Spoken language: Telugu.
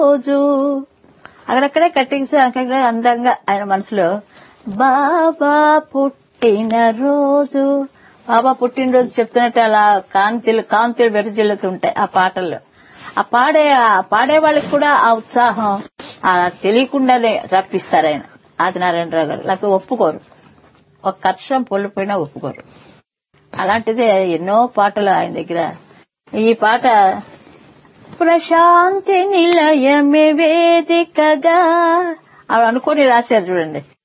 రోజు అక్కడక్కడే కట్టింగ్స్ అక్కడ అందంగా ఆయన మనసులో బాబా పుట్టిన రోజు బాబా పుట్టినరోజు చెప్తున్నట్టు అలా కాంతిలు కాంతులు వెరజిల్లుతుంటాయి ఆ పాటల్లో ఆ పాడే ఆ పాడే వాళ్ళకి కూడా ఆ ఉత్సాహం ఆ తెలియకుండానే రప్పిస్తారు ఆయన ఆదినారాయణరావు గారు లేకపోతే ఒప్పుకోరు ఒక కర్షం పొల్లిపోయినా ఒప్పుకోరు అలాంటిదే ఎన్నో పాటలు ఆయన దగ్గర ఈ పాట ప్రశాంతి నిలయమే వేదికగా అవి అనుకొని రాశారు చూడండి